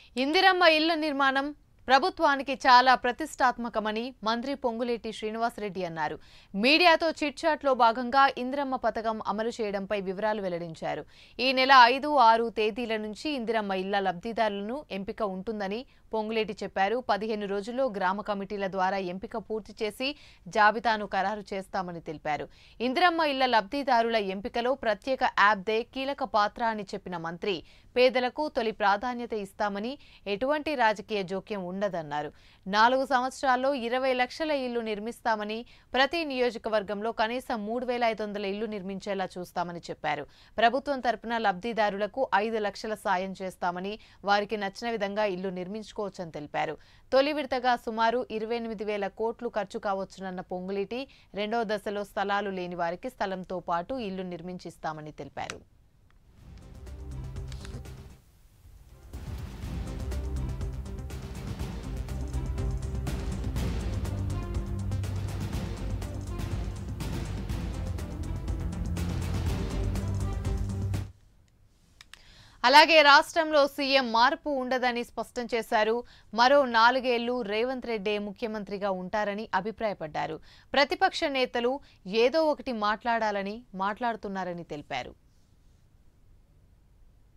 ఇందిరమ్మ ఇళ్ల నిర్మాణం ప్రభుత్వానికి చాలా ప్రతిష్టాత్మకమని మంత్రి పొంగులేటి శ్రీనివాసరెడ్డి అన్నారు మీడియాతో చిట్చాట్లో భాగంగా ఇందిరమ్మ పథకం అమలు చేయడంపై వివరాలు వెల్లడించారు ఈ నెల ఐదు ఆరు తేదీల నుంచి ఇందిరమ్మ ఇళ్ల లబ్ధిదారులను ఎంపిక ఉంటుందని పొంగులేటి చెప్పారు పదిహేను రోజుల్లో గ్రామ కమిటీల ద్వారా ఎంపిక పూర్తి చేసి జాబితాను ఖరారు చేస్తామని తెలిపారు ఇందిరమ్మ ఇళ్ల లబ్ధిదారుల ఎంపికలో ప్రత్యేక యాప్ దే కీలక పాత్ర అని చెప్పిన మంత్రి పేదలకు తొలి ప్రాధాన్యత ఇస్తామని ఎటువంటి రాజకీయ జోక్యం ఉండదన్నారు నాలుగు సంవత్సరాల్లో ఇరవై లక్షల ఇళ్లు నిర్మిస్తామని ప్రతి నియోజకవర్గంలో కనీసం మూడు వేల ఐదు వందల ఇళ్లు నిర్మించేలా చూస్తామని చెప్పారు ప్రభుత్వం తరపున లబ్ధిదారులకు ఐదు లక్షల సాయం చేస్తామని వారికి నచ్చిన విధంగా ఇల్లు నిర్మించుకోవచ్చని తెలిపారు తొలి విడతగా సుమారు ఇరవై ఎనిమిది వేల కోట్లు ఖర్చు కావచ్చునన్న పొంగులేటి రెండో దశలో స్థలాలు లేని వారికి స్థలంతో పాటు ఇల్లు నిర్మించిస్తామని తెలిపారు అలాగే రాష్ట్రంలో సీఎం మార్పు ఉండదని స్పష్టం చేశారు మరో నాలుగేళ్లు రేవంత్ రెడ్డే ముఖ్యమంత్రిగా ఉంటారని అభిప్రాయపడ్డారు ప్రతిపక్ష నేతలు ఏదో ఒకటి మాట్లాడాలని మాట్లాడుతున్నారని తెలిపారు